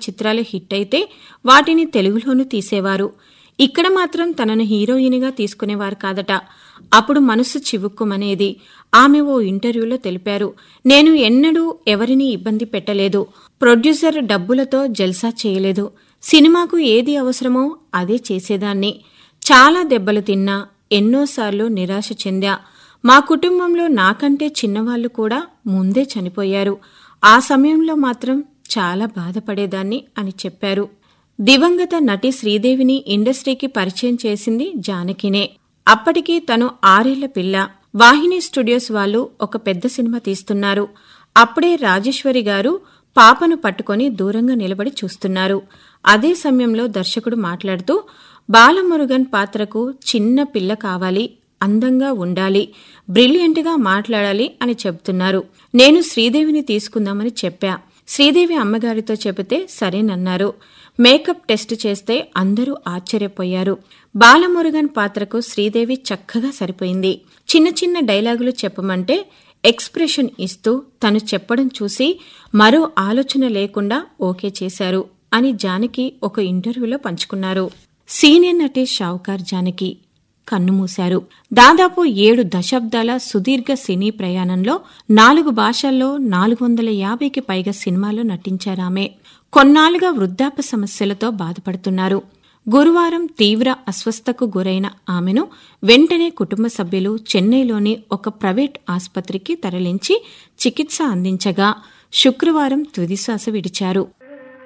చిత్రాలు హిట్ అయితే వాటిని తెలుగులోనూ తీసేవారు ఇక్కడ మాత్రం తనను హీరోయిన్గా తీసుకునేవారు కాదట అప్పుడు మనసు చివుక్కుమనేది ఆమె ఓ ఇంటర్వ్యూలో తెలిపారు నేను ఎన్నడూ ఎవరిని ఇబ్బంది పెట్టలేదు ప్రొడ్యూసర్ డబ్బులతో జల్సా చేయలేదు సినిమాకు ఏది అవసరమో అదే చేసేదాన్ని చాలా దెబ్బలు తిన్నా ఎన్నోసార్లు నిరాశ చెందా మా కుటుంబంలో నాకంటే చిన్నవాళ్లు కూడా ముందే చనిపోయారు ఆ సమయంలో మాత్రం చాలా బాధపడేదాన్ని అని చెప్పారు దివంగత నటి శ్రీదేవిని ఇండస్ట్రీకి పరిచయం చేసింది జానకినే అప్పటికి తను ఆరేళ్ల పిల్ల వాహిని స్టూడియోస్ వాళ్ళు ఒక పెద్ద సినిమా తీస్తున్నారు అప్పుడే రాజేశ్వరి గారు పాపను పట్టుకొని దూరంగా నిలబడి చూస్తున్నారు అదే సమయంలో దర్శకుడు మాట్లాడుతూ బాలమురుగన్ పాత్రకు చిన్న పిల్ల కావాలి అందంగా ఉండాలి బ్రిలియంట్గా మాట్లాడాలి అని చెబుతున్నారు నేను శ్రీదేవిని తీసుకుందామని చెప్పా శ్రీదేవి అమ్మగారితో చెబితే సరేనన్నారు మేకప్ టెస్ట్ చేస్తే అందరూ ఆశ్చర్యపోయారు బాలమురుగన్ పాత్రకు శ్రీదేవి చక్కగా సరిపోయింది చిన్న చిన్న డైలాగులు చెప్పమంటే ఎక్స్ప్రెషన్ ఇస్తూ తను చెప్పడం చూసి మరో ఆలోచన లేకుండా ఓకే చేశారు అని జానకి ఒక ఇంటర్వ్యూలో పంచుకున్నారు సీనియర్ నటి షావుకార్ జానకి కన్నుమూశారు దాదాపు ఏడు దశాబ్దాల సుదీర్ఘ సినీ ప్రయాణంలో నాలుగు భాషల్లో నాలుగు వందల యాభైకి పైగా సినిమాల్లో నటించారామె కొన్నాళ్లుగా వృద్ధాప్య సమస్యలతో బాధపడుతున్నారు గురువారం తీవ్ర అస్వస్థకు గురైన ఆమెను వెంటనే కుటుంబ సభ్యులు చెన్నైలోని ఒక ప్రైవేట్ ఆసుపత్రికి తరలించి చికిత్స అందించగా శుక్రవారం తుదిశ్వాస విడిచారు